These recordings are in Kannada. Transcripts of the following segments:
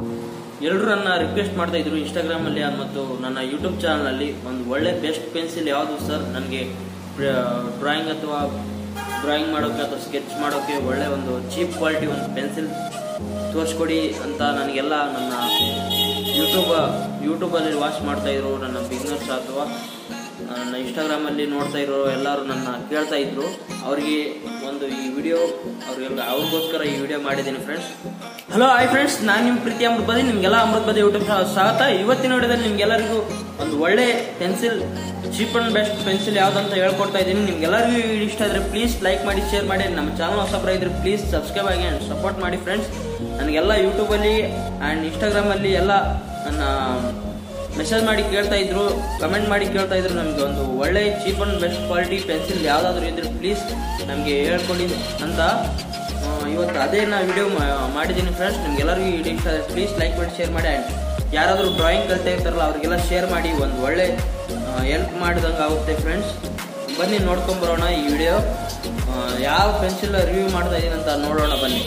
ಎಲ್ಲರೂ ನನ್ನ ರಿಕ್ವೆಸ್ಟ್ ಮಾಡ್ತಾ ಇದ್ರು ಇನ್ಸ್ಟಾಗ್ರಾಮ್ ಅಲ್ಲಿ ಮತ್ತು ನನ್ನ ಯೂಟ್ಯೂಬ್ ಚಾನಲ್ ಅಲ್ಲಿ ಒಂದು ಒಳ್ಳೆ ಬೆಸ್ಟ್ ಪೆನ್ಸಿಲ್ ಯಾವುದು ಸರ್ ನನಗೆ ಡ್ರಾಯಿಂಗ್ ಅಥವಾ ಡ್ರಾಯಿಂಗ್ ಮಾಡೋಕೆ ಅಥವಾ ಸ್ಕೆಚ್ ಮಾಡೋಕೆ ಒಳ್ಳೆ ಒಂದು ಚೀಪ್ ಕ್ವಾಲಿಟಿ ಒಂದು ಪೆನ್ಸಿಲ್ ತೋರಿಸ್ಕೊಡಿ ಅಂತ ನನಗೆಲ್ಲ ನನ್ನ ಯೂಟ್ಯೂಬ್ ಯೂಟ್ಯೂಬಲ್ಲಿ ವಾಚ್ ಮಾಡ್ತಾ ಇದ್ರು ನನ್ನ ಬಿಸ್ನೆಸ್ ಅಥವಾ ನನ್ನ ಇನ್ಸ್ಟಾಗ್ರಾಮಲ್ಲಿ ನೋಡ್ತಾ ಇರೋ ಎಲ್ಲರೂ ನನ್ನ ಕೇಳ್ತಾ ಇದ್ರು ಅವರಿಗೆ ಒಂದು ಈ ವಿಡಿಯೋ ಅವ್ರಿಗೆಲ್ಲ ಅವ್ರಿಗೋಸ್ಕರ ಈ ವಿಡಿಯೋ ಮಾಡಿದ್ದೀನಿ ಫ್ರೆಂಡ್ಸ್ ಹಲೋ ಹಾಯ್ ಫ್ರೆಂಡ್ಸ್ ನಾನು ನಿಮ್ಮ ಪ್ರೀತಿ ಅಮೃತ ಬದಿ ನಿಮಗೆಲ್ಲ ಅಮೃತ ಬದಿ ಯೂಟ್ಯೂಬ್ ಸ್ವಾಗತ ಇವತ್ತಿನ ವಿಡಿಯೋದಲ್ಲಿ ನಿಮ್ಗೆಲ್ಲರಿಗೂ ಒಂದು ಒಳ್ಳೆ pencil cheap and best pencil ಯಾವ್ದಂತ ಹೇಳ್ಕೊಡ್ತಾ ಇದ್ದೀನಿ ನಿಮ್ಗೆಲ್ಲರಿಗೂ ಈ ವಿಡಿಯೋ ಇಷ್ಟ ಇದ್ರೆ ಪ್ಲೀಸ್ ಲೈಕ್ ಮಾಡಿ ಶೇರ್ ಮಾಡಿ ನಮ್ಮ ಚಾನಲ್ ಹೊಸಬ್ರ ಇದ್ರೆ ಪ್ಲೀಸ್ ಸಬ್ಸ್ಕ್ರೈಬ್ ಆಗಿ ಆ್ಯಂಡ್ ಸಪೋರ್ಟ್ ಮಾಡಿ ಫ್ರೆಂಡ್ಸ್ ನನಗೆಲ್ಲ ಯೂಟ್ಯೂಬಲ್ಲಿ ಆ್ಯಂಡ್ ಇನ್ಸ್ಟಾಗ್ರಾಮಲ್ಲಿ ಎಲ್ಲ ನನ್ನ ಮೆಸೇಜ್ ಮಾಡಿ ಕೇಳ್ತಾ ಇದ್ರು ಕಮೆಂಟ್ ಮಾಡಿ ಕೇಳ್ತಾ ಇದ್ರು ನಮಗೆ ಒಂದು ಒಳ್ಳೆ cheap and best quality pencil ಯಾವ್ದಾದ್ರು ಇದ್ರೆ ಪ್ಲೀಸ್ ನಮಗೆ ಹೇಳ್ಕೊಡಿ ಅಂತ ಆ, ಇವತ್ತು ಅದೇ ನಾ ವಿಡಿಯೋ ಮಾಡಿದ್ದೀನಿ ಫ್ರೆಂಡ್ಸ್ ನಿಮ್ಗೆಲ್ಲರಿಗೂ ಈ ವಿಡಿಯೋ ಇಷ್ಟ ಆದರೆ ಪ್ಲೀಸ್ ಲೈಕ್ ಮಾಡಿ ಶೇರ್ ಮಾಡಿ ಆ್ಯಂಡ್ ಯಾರಾದರೂ ಡ್ರಾಯಿಂಗ್ ಕಲಿತಾ ಇರ್ತಾರಲ್ಲ ಅವ್ರಿಗೆಲ್ಲ ಶೇರ್ ಮಾಡಿ ಒಂದು ಒಳ್ಳೆ ಹೆಲ್ಪ್ ಮಾಡಿದಂಗೆ ಆಗುತ್ತೆ ಫ್ರೆಂಡ್ಸ್ ಬನ್ನಿ ನೋಡ್ಕೊಂಬರೋಣ ಈ ವಿಡಿಯೋ ಯಾವ ಪೆನ್ಸಿಲ್ ರಿವ್ಯೂ ಮಾಡ್ತಾ ಇದ್ದೀನಿ ಅಂತ ನೋಡೋಣ ಬನ್ನಿ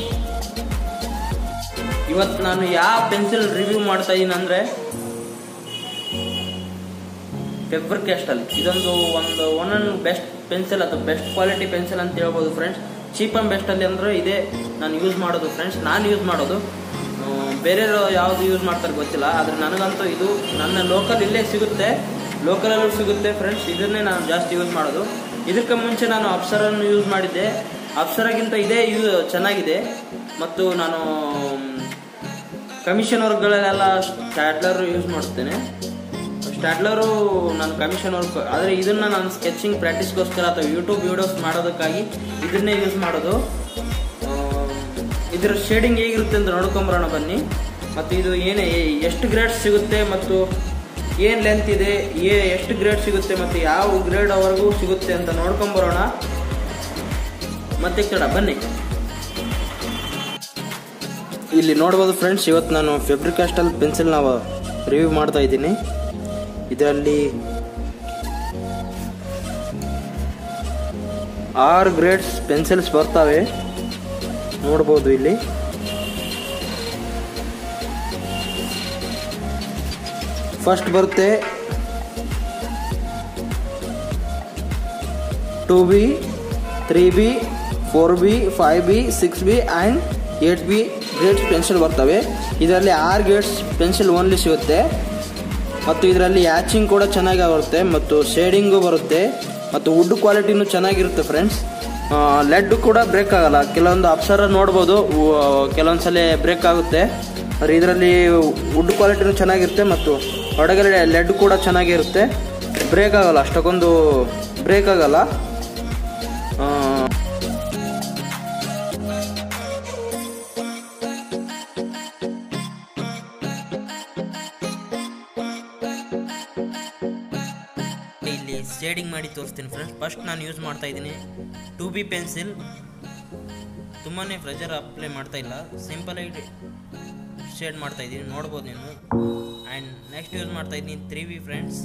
ಇವತ್ತು ನಾನು ಯಾವ ಪೆನ್ಸಿಲ್ ರಿವ್ಯೂ ಮಾಡ್ತಾ ಇದ್ದೀನಿ ಅಂದರೆ ಫೆಬ್ರ್ ಕ್ಯಾಸ್ಟಲ್ ಇದೊಂದು ಒಂದು ಒನ್ ಅಂಡ್ ಬೆಸ್ಟ್ ಪೆನ್ಸಿಲ್ ಅಥವಾ ಬೆಸ್ಟ್ ಕ್ವಾಲಿಟಿ ಪೆನ್ಸಿಲ್ ಅಂತ ಹೇಳ್ಬೋದು ಫ್ರೆಂಡ್ಸ್ ಚೀಪ್ ಅಂಡ್ ಬೆಸ್ಟ್ ಅಲ್ಲಿ ಅಂದ್ರೆ ಇದೇ ನಾನು ಯೂಸ್ ಮಾಡೋದು ಫ್ರೆಂಡ್ಸ್ ನಾನು ಯೂಸ್ ಮಾಡೋದು ಆ, ಬೇರೆಯವರು ಯಾವ್ದು ಯೂಸ್ ಮಾಡ್ತಾರೆ ಗೊತ್ತಿಲ್ಲ ಆದ್ರೆ ನನಗಂತೂ ಇದು ನನ್ನ ಲೋಕಲ್ ಇಲ್ಲೇ ಸಿಗುತ್ತೆ ಲೋಕಲಲ್ಲೂ ಸಿಗುತ್ತೆ ಫ್ರೆಂಡ್ಸ್ ಇದನ್ನೇ ನಾನು ಜಾಸ್ತಿ ಯೂಸ್ ಮಾಡೋದು ಇದಕ್ಕೆ ಮುಂಚೆ ನಾನು ಅಪ್ಸರನ್ನು ಯೂಸ್ ಮಾಡಿದ್ದೆ ಅಪ್ಸರಗಿಂತ ಇದೇ ಯೂ ಚೆನ್ನಾಗಿದೆ ಮತ್ತು ನಾನು ಕಮಿಷನ್ ವರ್ಕ್ಗಳಲ್ಲೆಲ್ಲ ಸ್ಟ್ಯಾಡ್ಲರ್ ಯೂಸ್ ಮಾಡುತ್ತೇನೆ ಸ್ಟ್ಯಾಡ್ಲರು ನಾನು ಕಮಿಷನ್ ವರ್ಕ್ ಆದರೆ ಇದನ್ನ ನಾನು ಸ್ಕೆಚಿಂಗ್ ಪ್ರಾಕ್ಟೀಸ್ಗೋಸ್ಕರ ಅಥವಾ ಯೂಟ್ಯೂಬ್ ವಿಡಿಯೋಸ್ ಮಾಡೋದಕ್ಕಾಗಿ ಇದನ್ನೇ ಯೂಸ್ ಮಾಡೋದು ಆ, ಇದರ ಶೇಡಿಂಗ್ ಹೇಗಿರುತ್ತೆ ಅಂತ ನೋಡ್ಕೊಂಬರೋಣ ಬನ್ನಿ ಮತ್ತು ಇದು ಏನೇ ಎಷ್ಟು ಗ್ರೇಡ್ ಸಿಗುತ್ತೆ ಮತ್ತು ಏನು ಲೆಂತ್ ಇದೆ ಏ ಎಷ್ಟು ಗ್ರೇಡ್ ಸಿಗುತ್ತೆ ಮತ್ತು ಯಾವ ಗ್ರೇಡ್ ಅವರೆಗೂ ಸಿಗುತ್ತೆ ಅಂತ ನೋಡ್ಕೊಂಬರೋಣ ಮತ್ತೆ ಕಡ ಬನ್ನಿ ಇಲ್ಲಿ ನೋಡ್ಬೋದು ಫ್ರೆಂಡ್ಸ್ ಇವತ್ತು ನಾನು ಫೆಬ್ರಿಕಾಸ್ಟಲ್ ಪೆನ್ಸಿಲ್ ನಾವು ರಿವ್ಯೂ ಮಾಡ್ತಾ ಇದ್ದೀನಿ ಇದರಲ್ಲಿ ಆರು ಗ್ರೇಡ್ಸ್ ಪೆನ್ಸಿಲ್ಸ್ ಬರ್ತವೆ ನೋಡ್ಬೋದು ಇಲ್ಲಿ ಫಸ್ಟ್ ಬರುತ್ತೆ two B three B four B five B six B and eight B grades pencil ಬರ್ತವೆ ಇದರಲ್ಲಿ ಆರು ಗ್ರೇಡ್ಸ್ ಪೆನ್ಸಿಲ್ ಓನ್ಲಿ ಸಿಗುತ್ತೆ ಮತ್ತು ಇದರಲ್ಲಿ ಹ್ಯಾಚಿಂಗ್ ಕೂಡ ಚೆನ್ನಾಗಿ ಬರುತ್ತೆ ಮತ್ತು ಶೇಡಿಂಗು ಬರುತ್ತೆ ಮತ್ತು ವುಡ್ ಕ್ವಾಲಿಟಿನೂ ಚೆನ್ನಾಗಿರುತ್ತೆ ಫ್ರೆಂಡ್ಸ್ ಲೆಡ್ ಕೂಡ ಬ್ರೇಕ್ ಆಗಲ್ಲ ಕೆಲವೊಂದು ಅಪ್ಸರ ನೋಡ್ಬೋದು ಉ- ಕೆಲವೊಂದು ಸಲ ಬ್ರೇಕ್ ಆಗುತ್ತೆ ಆದರೆ ಇದರಲ್ಲಿ ವುಡ್ ಕ್ವಾಲಿಟಿನೂ ಚೆನ್ನಾಗಿರುತ್ತೆ ಮತ್ತು ಹೊರಗಡೆ ಲೆಡ್ ಕೂಡ ಚೆನ್ನಾಗಿರುತ್ತೆ ಬ್ರೇಕ್ ಆಗಲ್ಲ ಅಷ್ಟಕ್ಕೊಂದು ಬ್ರೇಕ್ ಆಗಲ್ಲ ಆ, ಇಲ್ಲಿ ಶೇಡಿಂಗ್ ಮಾಡಿ ತೋರಿಸ್ತೀನಿ ಫ್ರೆಂಡ್ಸ್ ಫಸ್ಟ್ ನಾನು ಯೂಸ್ ಮಾಡ್ತಾ ಇದ್ದೀನಿ ಟೂ ಬಿ ಪೆನ್ಸಿಲ್ ತುಂಬಾ ಪ್ರೆಷರ್ ಅಪ್ಲೈ ಮಾಡ್ತಾ ಇಲ್ಲ ಸಿಂಪಲ್ ಆಗಿ ಶೇಡ್ ಮಾಡ್ತಾ ಇದ್ದೀನಿ ನೋಡ್ಬೋದು ನೀವು ಆ್ಯಂಡ್ ನೆಕ್ಸ್ಟ್ ಯೂಸ್ ಮಾಡ್ತಾ ಇದ್ದೀನಿ three B friends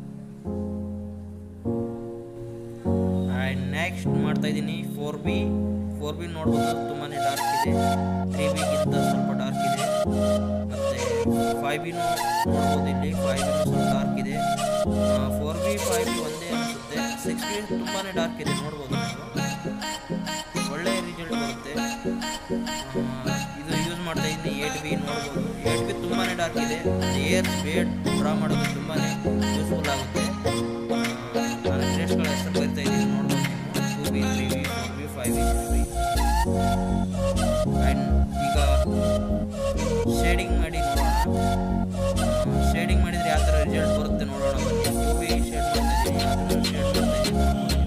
and next ಮಾಡ್ತಾ ಇದ್ದೀನಿ ಫೋರ್ ಬಿ ಫೋರ್ ಬಿ ನೋಡ್ಬೋದು ತುಂಬಾ ಡಾರ್ಕ್ ಇದೆ ತ್ರೀ ಬಿಗಿಂತ ಸ್ವಲ್ಪ ಡಾರ್ಕ್ ಇದೆ ಮತ್ತು ಫೈವ್ ಬಿನೂ ನೋಡ್ಬೋದು ಇಲ್ಲಿ ಫೈವ್ ಬಿನೂ ಸ್ವಲ್ಪ ಡಾರ್ಕ್ ಇದೆ ಫೋರ್ ಬಿ ಫೈವ್ ಬಿ ಒಂದೇ ಅನಿಸುತ್ತೆ ಸಿಕ್ಸ್ ಬಿ ತುಂಬಾ ಡಾರ್ಕ್ ಇದೆ ನೋಡ್ಬೋದು ನೀವು ಒಳ್ಳೆ ರಿಸಲ್ಟ್ ಬರುತ್ತೆ ಆ, ಇದು ಯೂಸ್ ಮಾಡ್ತಾ ಇದ್ದೀನಿ ಏಟ್ ಬಿ ನೋಡ್ಬೋದು ಏಟ್ ಬಿ ತುಂಬಾ ಡಾರ್ಕ್ ಇದೆ ಏರ್ ಬೇಡ್ ಡ್ರಾ ಮಾಡೋದು ತುಂಬಾ ಯೂಸ್ಫುಲ್ ಆಗುತ್ತೆ ಆ, ನಾನು ಗ್ರೇಡ್ಸ್ಗಳ ಹೆಸರು ಬರಿತಾ ಇದ್ದೀನಿ ನೋಡ್ಬೋದು ನೀವು two B three B four B five B six B and ಈಗ ಶೇಡಿಂಗ್ ಮಾಡಿ ನೋಡೋಣ ಶೇಡಿಂಗ್ ಮಾಡಿದರೆ ಯಾವ ಥರ ರಿಸಲ್ಟ್ ಬರುತ್ತೆ ನೋಡೋಣ ಬನ್ನಿ ಟೂ ಬಿ ಶೇಡ್ ಮಾಡ್ತಾ ಇದ್ದೀನಿ ಅದನ್ನು ಶೇಡ್ ಮಾಡ್ತಾ ಇದ್ದೀನಿ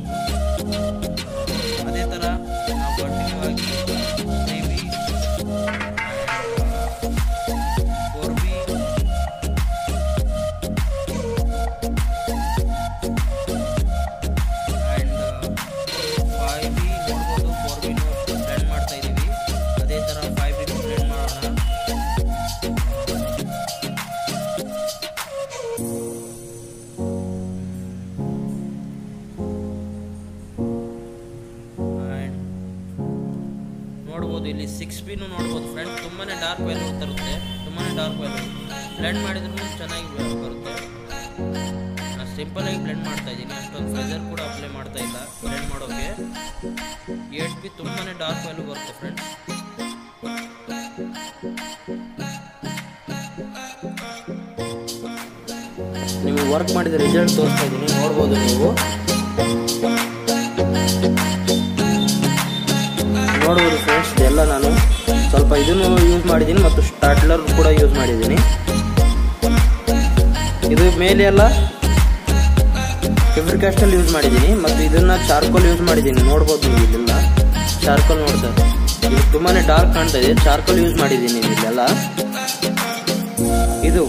ಅದೇ ಥರ ನಾವು ಕಂಟಿನ್ಯೂ ಆಗಿ three B four B and five B ನೋಡ್ಬೋದು ಫೋರ್ ಬಿನೂ ಬ್ಲೆಂಡ್ ಮಾಡ್ತಾ ಇದ್ದೀವಿ ಅದೇ ಥರ ಫೈವ್ ಬಿನೂ ಬ್ಲೆಂಡ್ ಮಾಡೋಣ ಆ್ಯಂಡ್ ನೋಡ್ಬೋದು ಇಲ್ಲಿ ಸಿಕ್ಸ್ ಬಿನೂ ನೋಡ್ಬೋದು ಫ್ರೆಂಡ್ಸ್ ತುಂಬಾ ಡಾರ್ಕ್ ವ್ಯಾಲ್ಯೂ ತರುತ್ತೆ ತುಂಬಾ ಡಾರ್ಕ್ ಆಯಿಲ್ ಬ್ಲೆಂಡ್ ಮಾಡಿದ್ರು ಚೆನ್ನಾಗಿ ಬ- ಬರುತ್ತೆ ನಾನು ಸಿಂಪಲಾಗಿ ಬ್ಲೆಂಡ್ ಮಾಡ್ತಾ ಇದ್ದೀನಿ ಅಷ್ಟೊಂದು ಪ್ರೆಷರ್ ಕೂಡ ಅಪ್ಲೈ ಮಾಡ್ತಾ ಇಲ್ಲ ಬ್ಲೆಂಡ್ ಮಾಡೋಕ್ಕೆ ಏಟ್ ಬಿ ತುಂಬಾ ಡಾರ್ಕ್ ಆಯಿಲ್ ಬರುತ್ತೆ ಫ್ರೆಂಡ್ಸ್ ನಿಮಗೆ ವರ್ಕ್ ಮಾಡಿದ ರಿಸಲ್ಟ್ ತೋರಿಸ್ತಾ ಇದ್ದೀನಿ ನೋಡ್ಬೋದು ನೀವು ನೋಡ್ಬೋದು ಫ್ರೆಂಡ್ಸ್ ಇದೆಲ್ಲ ನಾನು ಸ್ವಲ್ಪ ಇದನ್ನು ಯೂಸ್ ಮಾಡಿದ್ದೀನಿ ಮತ್ತು ಸ್ಟಾರ್ಟ್ಲರ್ ಕೂಡ ಯೂಸ್ ಮಾಡಿದ್ದೀನಿ ಇದು ಮೇಲೆ ಎಲ್ಲ ಫೆಬ್ರಿಕಾಸ್ಟಲ್ಲಿ ಯೂಸ್ ಮಾಡಿದ್ದೀನಿ ಮತ್ತು ಇದನ್ನ ಚಾರ್ಕೋಲ್ ಯೂಸ್ ಮಾಡಿದ್ದೀನಿ ನೋಡ್ಬೋದು ನೀವು ಇಲ್ಲೆಲ್ಲ ಚಾರ್ಕೋಲ್ ನೋಡ್ತಾ ಇದು ತುಂಬಾ ಡಾರ್ಕ್ ಕಾಣ್ತಾ ಇದೆ ಚಾರ್ಕೋಲ್ ಯೂಸ್ ಮಾಡಿದ್ದೀನಿ ಇಲ್ಲೆಲ್ಲ ಇದು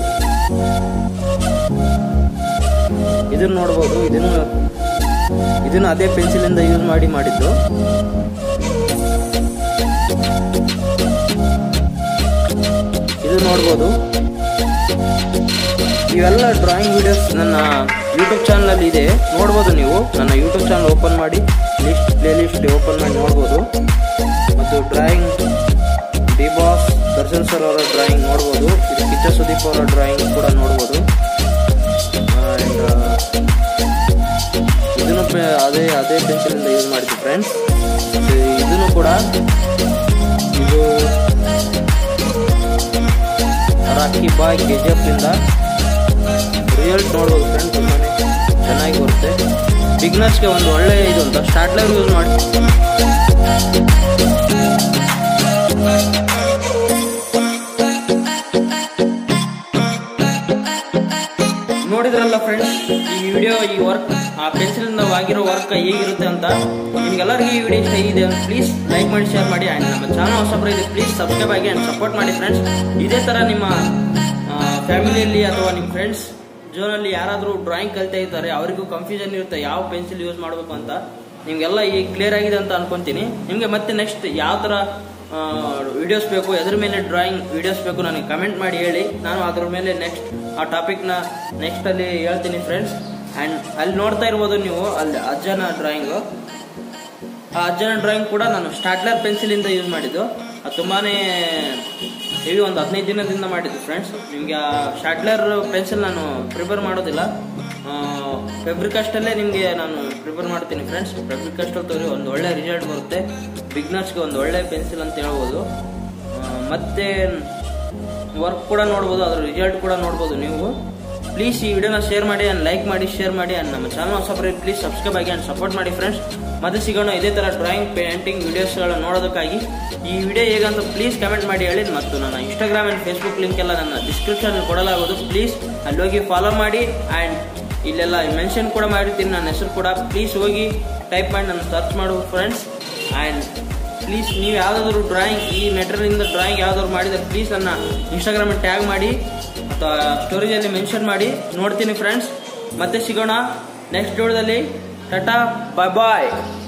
ಇದನ್ನ ನೋಡ್ಬೋದು ಇದನ್ನು ಇದನ್ನು ಅದೇ ಪೆನ್ಸಿಲಿಂದ ಯೂಸ್ ಮಾಡಿ ಮಾಡಿದ್ದು ಇದು ನೋಡ್ಬೋದು ಇವೆಲ್ಲ ಡ್ರಾಯಿಂಗ್ ವಿಡಿಯೋಸ್ ನನ್ನ ಯೂಟ್ಯೂಬ್ ಚಾನಲಲ್ಲಿ ಇದೆ ನೋಡ್ಬೋದು ನೀವು ನನ್ನ ಯೂಟ್ಯೂಬ್ ಚಾನಲ್ ಓಪನ್ ಮಾಡಿ ಲಿಸ್ಟ್ ಪ್ಲೇ ಲಿಸ್ಟ್ ಓಪನ್ ಮಾಡಿ ನೋಡ್ಬೋದು ಮತ್ತು drawing D boss Darshan sir ಅವರ ಡ್ರಾಯಿಂಗ್ ನೋಡ್ಬೋದು ಇದು ಕಿಚ್ಚ ಸುದೀಪ್ ಅವರ ಡ್ರಾಯಿಂಗ್ ಕೂಡ ನೋಡ್ಬೋದು ಆ್ಯಂಡ್ ಇದನ್ನು ಪೆ- ಅದೇ ಅದೇ ಪೆನ್ಸಿಲಿಂದ ಯೂಸ್ ಮಾಡಿದ್ವಿ ಫ್ರೆಂಡ್ಸ್ ಇದನ್ನು ಕೂಡ ಇದು ರಾಕಿ ಬಾಯ್ ಕೆ ಜಿ ಎಫ್ನಿಂದ ರಿಸಲ್ಟ್ ನೋಡ್ಬೋದು ಫ್ರೆಂಡ್ ತುಂಬಾ ಚೆನ್ನಾಗಿ ಬರುತ್ತೆ ಬಿಗ್ನರ್ಸ್ಗೆ ಒಂದು ಒಳ್ಳೆ ಇದು ಅಂತ ಸ್ಟಾರ್ಟ್ಲರ್ ಯೂಸ್ ಮಾಡಿ ನೋಡಿದ್ರಲ್ಲ ಫ್ರೆಂಡ್ಸ್ ಈ ವಿಡಿಯೋ ಈ ವರ್ಕ್ ಆ ಪೆನ್ಸಿಲಿಂದ ಆಗಿರೋ ವರ್ಕ್ ಹೇಗಿರುತ್ತೆ ಅಂತ ನಿಮ್ಗೆಲ್ಲರಿಗೂ ಈ ವಿಡಿಯೋ ಇಷ್ಟ ಇದೆ ಪ್ಲೀಸ್ ಲೈಕ್ ಮಾಡಿ ಶೇರ್ ಮಾಡಿ ಆ್ಯಂಡ್ ನಮ್ಮ ಚಾನಲ್ ಹೊಸಬ್ರು ಇದೆ ಪ್ಲೀಸ್ ಸಬ್ಸ್ಕ್ರೈಬ್ ಆಗಿ ಆ್ಯಂಡ್ ಸಪೋರ್ಟ್ ಮಾಡಿ ಫ್ರೆಂಡ್ಸ್ ಇದೇ ಥರ ನಿಮ್ಮ ಫ್ಯಾಮಿಲಿಯಲ್ಲಿ ಅಥವಾ ನಿಮ್ಮ ಫ್ರೆಂಡ್ಸ್ ಜೋನಲ್ಲಿ ಯಾರಾದರೂ ಡ್ರಾಯಿಂಗ್ ಕಲಿತಾ ಇರ್ತಾರೆ ಅವರಿಗೂ ಕನ್ಫ್ಯೂಷನ್ ಇರುತ್ತೆ ಯಾವ ಪೆನ್ಸಿಲ್ ಯೂಸ್ ಮಾಡಬೇಕು ಅಂತ ನಿಮಗೆಲ್ಲ ಈಗ ಕ್ಲಿಯರ್ ಆಗಿದೆ ಅಂತ ಅನ್ಕೊಂತೀನಿ ನಿಮಗೆ ಮತ್ತೆ ನೆಕ್ಸ್ಟ್ ಯಾವ ಥರ ವಿಡಿಯೋಸ್ ಬೇಕು ಎದ್ರ ಮೇಲೆ ಡ್ರಾಯಿಂಗ್ ವಿಡಿಯೋಸ್ ಬೇಕು ನನಗೆ ಕಮೆಂಟ್ ಮಾಡಿ ಹೇಳಿ ನಾನು ಅದ್ರ ಮೇಲೆ ನೆಕ್ಸ್ಟ್ ಆ ಟಾಪಿಕ್ನ ನೆಕ್ಸ್ಟ್ ಅಲ್ಲಿ ಹೇಳ್ತೀನಿ ಫ್ರೆಂಡ್ಸ್ ಆ್ಯಂಡ್ ಅಲ್ಲಿ ನೋಡ್ತಾ ಇರ್ಬೋದು ನೀವು ಅಲ್ಲಿ ಅಜ್ಜನ ಡ್ರಾಯಿಂಗು ಆ ಅಜ್ಜನ ಡ್ರಾಯಿಂಗ್ ಕೂಡ ನಾನು ಸ್ಟಾರ್ಟ್ಲರ್ ಪೆನ್ಸಿಲಿಂದ ಯೂಸ್ ಮಾಡಿದ್ದು ಅದು ತುಂಬಾನೇ ಹೇಳಿ ಒಂದು ಹದಿನೈದು ದಿನದಿಂದ ಮಾಡಿದ್ದು ಫ್ರೆಂಡ್ಸ್ ನಿಮಗೆ ಆ ಸ್ಟಾರ್ಟ್ಲರ್ ಪೆನ್ಸಿಲ್ ನಾನು ಪ್ರಿಪೇರ್ ಮಾಡೋದಿಲ್ಲ ಫೆಬ್ರಿಕಸ್ಟಲ್ಲೇ ನಿಮಗೆ ನಾನು ಪ್ರಿಪೇರ್ ಮಾಡ್ತೀನಿ ಫ್ರೆಂಡ್ಸ್ ಫೆಬ್ರಿಕಸ್ಟಲ್ಲಿ ತೋರಿ ಒಂದು ಒಳ್ಳೆ ರಿಸಲ್ಟ್ ಬರುತ್ತೆ ಬಿಗ್ನರ್ಸ್ಗೆ ಒಂದು ಒಳ್ಳೆ ಪೆನ್ಸಿಲ್ ಅಂತ ಹೇಳ್ಬೋದು ಆ, ಮತ್ತೆ ವರ್ಕ್ ಕೂಡ ನೋಡ್ಬೋದು ಅದ್ರ ರಿಸಲ್ಟ್ ಕೂಡ ನೋಡ್ಬೋದು ನೀವು ಪ್ಲೀಸ್ ಈ ವಿಡಿಯೋನ ಶೇರ್ ಮಾಡಿ ಆ್ಯಂಡ್ ಲೈಕ್ ಮಾಡಿ ಶೇರ್ ಮಾಡಿ ಆ್ಯಂಡ್ ನಮ್ಮ ಚಾನಲ್ ಹೊಸಬ್ರೆ ಪ್ಲೀಸ್ ಸಬ್ಸ್ಕ್ರೈಬ್ ಆಗಿ ಆ್ಯಂಡ್ ಸಪೋರ್ಟ್ ಮಾಡಿ ಫ್ರೆಂಡ್ಸ್ ಮತ್ತೆ ಸಿಗೋಣ ಇದೇ ಥರ ಡ್ರಾಯಿಂಗ್ ಪೇಂಟಿಂಗ್ ವಿಡಿಯೋಸ್ಗಳನ್ನ ನೋಡೋದಕ್ಕಾಗಿ ಈ ವಿಡಿಯೋ ಹೇಗಂತ ಪ್ಲೀಸ್ ಕಮೆಂಟ್ ಮಾಡಿ ಹೇಳಿ ಮತ್ತು ನನ್ನ ಇನ್ಸ್ಟಾಗ್ರಾಮ್ ಆ್ಯಂಡ್ ಫೇಸ್ಬುಕ್ ಲಿಂಕ್ ಎಲ್ಲ ನನ್ನ ಡಿಸ್ಕ್ರಿಪ್ಷನ್ ಕೊಡಲಾಗೋದು ಪ್ಲೀಸ್ ಅಲ್ಲಿ ಹೋಗಿ ಫಾಲೋ ಮಾಡಿ ಆ್ಯಂಡ್ ಇಲ್ಲೆಲ್ಲ ಮೆನ್ಷನ್ ಕೂಡ ಮಾಡಿರ್ತೀನಿ ನನ್ನ ಹೆಸರು ಕೂಡ ಪ್ಲೀಸ್ ಹೋಗಿ ಟೈಪ್ ಮಾಡಿ ನನ್ನ ಸರ್ಚ್ ಮಾಡು ಫ್ರೆಂಡ್ಸ್ ಆ್ಯಂಡ್ ಪ್ಲೀಸ್ ನೀವು ಯಾವುದಾದ್ರು ಡ್ರಾಯಿಂಗ್ ಈ ಮೆಟೀರಿಯಲಿಂದ ಡ್ರಾಯಿಂಗ್ ಯಾವ್ದಾದ್ರು ಮಾಡಿದರೆ ಪ್ಲೀಸ್ ನನ್ನ ಇನ್ಸ್ಟಾಗ್ರಾಮಲ್ಲಿ ಟ್ಯಾಗ್ ಮಾಡಿ ಅಥವಾ ಸ್ಟೋರೇಜಲ್ಲಿ ಮೆನ್ಷನ್ ಮಾಡಿ ನೋಡ್ತೀನಿ ಫ್ರೆಂಡ್ಸ್ ಮತ್ತೆ ಸಿಗೋಣ ನೆಕ್ಸ್ಟ್ ವಿಡಿಯೋದಲ್ಲಿ ಟಾಟಾ ಬಾಯ್ ಬಾಯ್